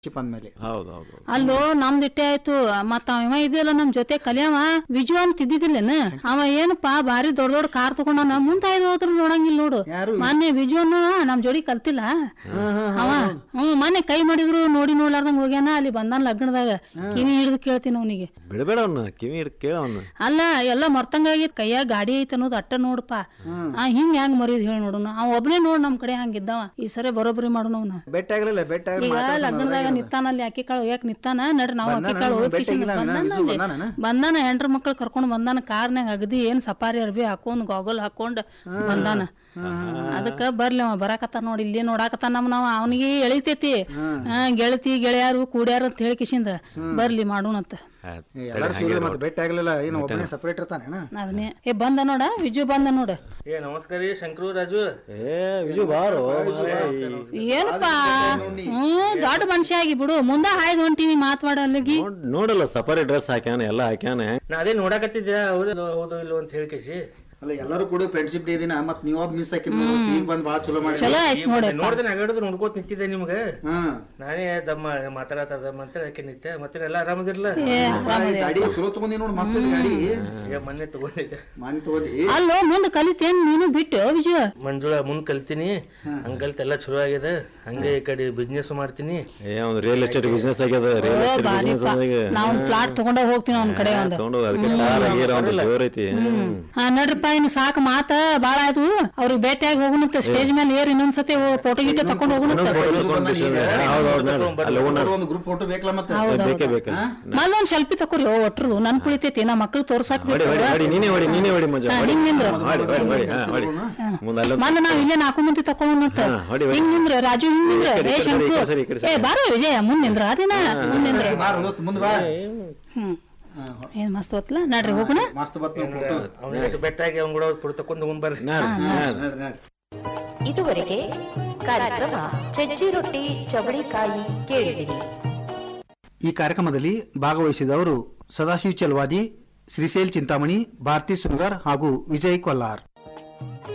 Chip ಅಂದ್ಮೇಲೆ ಹೌದು ಹೌದು ಅಲ್ಲೋ ನಮ್ದು ಇಟ್ಟೆ ಆಯ್ತು ಮತ್ತ ಅವ ಇದೆಯಲ್ಲ ನಮ್ ಜೊತೆ ಕಲಿಯವ ವಿಜು ಅಂತ ಇದ್ದಿದ್ದಿಲ್ಲೇನ ಅವ ಏನಪ್ಪಾ ಬಾರಿ ದೊಡ್ಡ ದೊಡ್ಡ ಕಾರ್ ತಗೊಂಡವನ ಮುಂತಾಯ್ದು ಹೋದ್ರು ನೋಡಂಗಿಲ್ಲ ನೋಡು ಯಾರು? ಮೊನ್ನೆ ವಿಜು ಅನ್ನೋ ನಮ್ ಜೋಡಿ ಕಲ್ತಿಲ್ಲ ಅವ ಹ್ಮ್ ಮೊನ್ನೆ ಕೈ ಮಾಡಿದ್ರು ನೋಡಿ ನೋಡ್ಲಾರ್ದಂಗ ಹೋಗ್ಯಾನ ಅಲ್ಲಿ ಬಂದಾನ ಲಗ್ನದಾಗ ಕಿವಿ ಹಿಡಿದು ಕೇಳ್ತೀನಿ ಅವನಿಗೆ ಬಿಡಬೇಡ ಅವನ್ನ ಕಿವಿ ಹಿಡ್ದು ಕೇಳ ಅವನ್ನ ಅಲ್ಲ ಎಲ್ಲ ಮರ್ತಂಗಾಗಿ ಕೈಯಾಗ ಗಾಡಿ ಐತೆ ಅನ್ನೋದು ಅಟ್ಟ ನೋಡಪ್ಪ ಆ ಹಿಂಗ್ ಹೆಂಗ್ ಮರಿದ್ ಹೇಳಿ ನೋಡೋಣ ಅವ ಒಬ್ನೇ ನೋಡ್ ನಮ್ ಕಡೆ ಹಂಗಿದ್ದವ ಈ ಸರಿ ಬರೋಬ್ಬರಿ ಮಾಡೋಣ ಅವ್ನ ಬೆಟ್ಟ ಆಗ್ಲಿಲ್ಲ ಬೆಟ್ಟ ಆಗ್ಲಿ ಈಗ ಮಾತಾಡ್ತಾನ ಲಗ್ನದಾಗ ಅದ್ರಾಗೆ ನಿತ್ತಾನ ಅಲ್ಲಿ ಅಕ್ಕಿ ಕಾಳು ಹೋಗ್ಯಾಕ ನಿತ್ತಾನ ನಡ್ರಿ ನಾವು ಅಕ್ಕಿ ಬಂದಾನ? ಕಾಳು ಅವ್ನು ಹೋಗಿ ಭೇಟಿ ಆಗಿಲ್ಲ ಅವ್ನು? ಬಂದಾನ ವಿಜು ಅಲ್ಲಿ. ಬಂದಾನ? ಬಂದಾನ ಹೆಂಡ್ರ ಮಕ್ಳು ಕರ್ಕೊಂಡ್ ಬಂದಾನ ಕಾರ್ನ್ಯಾಗ ಅಗದಿ ಏನ್ ಸಫಾರಿ ಅರ್ಬಿ ಹಾಕೊಂಡ್ ಗಾಗಲ್ ಹಾಕೊಂಡ್ ಬಂದಾನ ಅದಕ್ಕ ಬರ್ಲಿ ಅವ ಬರಾಕತ್ತ ನೋಡಿ ಇಲ್ಲಿ ನೋಡಾಕತ್ತ ನಮ್ ನಾವ್ ಅವನಿಗೆ ಎಳಿತೈತಿ ಹಾ ಗೆಳತಿ ಗೆಳೆಯಾರು ಕೂಡ್ಯಾರ ಅಂತ ಹೇಳಿ ಕಿಶಿಂದ ಬರ್ಲಿ ಮಾಡೋಣಂತ ಆಯ್ತ್. ಏ, ಎಲ್ಲಾರು ಸಿಗ್ಲಿ ಮತ್ತೆ ಬೆಟ್ಟ ಆಗ್ಲಿಲ್ಲ ಏನು ಒಬ್ಬನೇ ಸಪರೇಟ್ ಇರ್ತಾನೇನ ಅದನ್ನೇ ಏ ಬಂದ ನೋಡ ವಿಜು ಬಂದ ನೋಡ ಏ ನಮಸ್ಕಾರ ರೀ ಶಂಕರು ರಾಜು ಏ ವಿಜು ಬಾರೋ ಏನಪ್ಪಾ ಹ್ಮ್ ದೊಡ್ಡ ಮನುಷ್ಯ ಆಗಿ ಬಿಡು ಮುಂದ ಹಾಯ್ದು ಹೊಂಟಿವಿ ಮಾತಾಡಲ್ಲಿಗಿ ನೋಡ್- ನೋಡಲ್ಲ ಸಫಾರಿ ಡ್ರೆಸ್ ಹಾಕ್ಯಾನ ಎಲ್ಲ ಹಾಕ್ಯಾನ ನಾ ಅದೇ ನೋಡಾಕತ್ತಿದ್ದೆ ಹೌದು ಹೌದು ಇಲ್ಲ ಅಂತ ಹೇಳಿ ಕೇಸಿ ಅಲ್ಲ ಎಲ್ಲರೂ ಕೂಡ ಫ್ರೆಂಡ್ಶಿಪ್ ಡೇ ದಿನ ಮತ್ ನೀವ್ ಮಿಸ್ ಹಾಕಿದ್ ಈಗ ಬಂದ್ ಬಾಳ ಚಲೋ ಮಾಡಿ ಚಲೋ ಆಯ್ತು ನೋಡಿ ನೋಡ್ದೆ ನಗಡದು ನೋಡ್ಕೋತ ನಿಂತಿದ್ದೆ ನಿಮ್ಗೆ ಹಾ ನಾನೇ ದಮ್ಮ ಮಾತಾಡತ್ತದಮ್ಮ ಅಂತ ಯಾಕೆ ನಿಂತೆ ಮತ್ತೆ ಎಲ್ಲ ಆರಾಮದಿರಲ್ಲ ಈ ಗಾಡಿ ಚಲೋ ತಗೊಂಡಿ ನೋಡ್ ಮಸ್ತ್ ಐತಿ ಗಾಡಿ ಈಗ ಮೊನ್ನೆ ತಗೊಂಡಿದ್ದೆ ಮಾನಿ ತಗೋದಿ ಅಲ್ಲೋ ಮುಂದ್ ಕಲಿತೇನ್ ನೀನು ಬಿಟ್ಟು ವಿಜು ಮಂಜುಳ ಮುಂದ್ ಕಲ್ತೀನಿ ಹಂಗಲ್ತ ಎಲ್ಲ ಚಲೋ ಆಗಿದೆ ಹಂಗೆ ಈ ಕಡೆ ಬಿಸ್ನೆಸ್ ಮಾಡ್ತೀನಿ ಏ ಅವ್ನು ರಿಯಲ್ ಎಸ್ಟೇಟ್ ಬಿಸ್ನೆಸ್ ಆಗ್ಯದ ರಿಯಲ್ ಓ ಎಸ್ಟೇಟ್ ಬಾರಿಪ್ಪ ಬಿಸ್ನೆಸ್ ನಾವ್ ಪ್ಲಾಟ್ ತಗೊಂಡ ಹೋಗ್ತೀನಿ ಅವ್ನ ಕಡೆ ಒಂದ್ ತಗೊಂಡು ಅದಕ್ಕೆ ಕಾರ್ ಗೀರ್ ಅವ್ನ್ದು ಜೋರ್ ಐತಿ ಹಾ ನಡ್ರಿಪ್ಪ ಇನ್ ಸಾಕ್ ಮಾತ ಬಾಳ ಆಯ್ತು ಅವ್ರಿಗೆ ಭೇಟಿಯಾಗಿ ಹೋಗುಣಂತ ಸ್ಟೇಜ್ ಮೇಲೆ ಏರ್ ಇನ್ನೊಂದ್ಸತಿ ಫೋಟೋ ಗಿಟೋ ತಕೊಂಡ್ ಹೋಗುಣಂತ ಅಲ್ಲಿ ಹೋಗೋಣ ಒಂದು ಗ್ರೂಪ್ ಫೋಟೋ ಬೇಕಲ್ಲ ಮತ್ತೆ ಬೇಕೇ ಬೇಕಲ್ಲ ಮಲ್ಲೊಂದ್ ಸೆಲ್ಫಿ ತಕೋರಿ ಓ ಒಟ್ರದು ನನ್ ಕುಳಿತೈತಿ ನಾ ಮಕ್ಳು ತೋರ್ಸಾಕ್ ಹೊಡಿ ಹೊಡಿ ಹೊಡಿ ನೀನೇ ಹೊಡಿ ನೀನೇ ಹೊಡಿ ಮಂಜು ಹಾ, ಹೊಡಿ ಹಿಂಗ್ ನಿಂದ್ರು. ಹೊಡಿ ಹೊಡಿ ಹೊಡಿ ಹಾ ಹೊಡಿ ಮುಂದೆ ಅಲ್ಲೊಂದು ಮೊನ್ನೆ ನಾವ್ ಇಲ್ಲೇ ನಾಲ್ಕು ಮಂದಿ ತಕೊಳ್ಳೋಣಂತ ಹಾ, ಹೊಡಿ, ಹೊಡಿ. ಹಿಂಗ್ ನಿಂದ್ರ ರಾಜು ಹಿಂಗ್ ನಿಂದ್ರ ಈ ಕಡೆ, ಏ ಈ ಕಡೆ, ಈ ಕಡೆ ಸರಿ, ಈ ಶಂಕು ಕಡೆ ಏ ಬಾರೋ ವಿಜಯ ಮುಂದ್ ನಿಂದ್ರ ಅದೇನ ಮುಂದ್ ನಿಂದ್ರ ಬಾರ ದೋಸ್ತ್ ಮುಂದ್ ಬಾ ಹ್ಮ್ ಏನ್ ಮಸ್ತ್ ಹೊತ್ತಲ್ಲ ನಡ್ರಿ ಹೋಗುಣ ಮಸ್ತ್ ಬತ್ ಫೋಟೋ ಅವ್ನಿಗೆ ಬೆಟ್ಟಾಗಿ ಅವ್ನ ಕೂಡ ಪುಡ್ ತಕೊಂಡ್ ಹೋಗ್ ಬರ್ರಿ ನಾಡ್, ನಾಡ್. ನಡ್ರಿ ನಡ್ರಿ ಇದುವರೆಗೆ ಕಾರ್ಯಕ್ರಮ ಚಜ್ಜಿ ರೊಟ್ಟಿ ಚವಳಿಕಾಯಿ ಕೇಳಿದಿರಿ ಈ ಕಾರ್ಯಕ್ರಮದಲ್ಲಿ ಭಾಗವಹಿಸಿದವರು ಸದಾಶಿವ್ ಚಲ್ವಾದಿ ಶ್ರೀಶೈಲ್ ಚಿಂತಾಮಣಿ ಭಾರತಿ ಸುನಗಾರ್ ಹಾಗೂ ವಿಜಯ್ ಕೊಲ್ಲಾರ್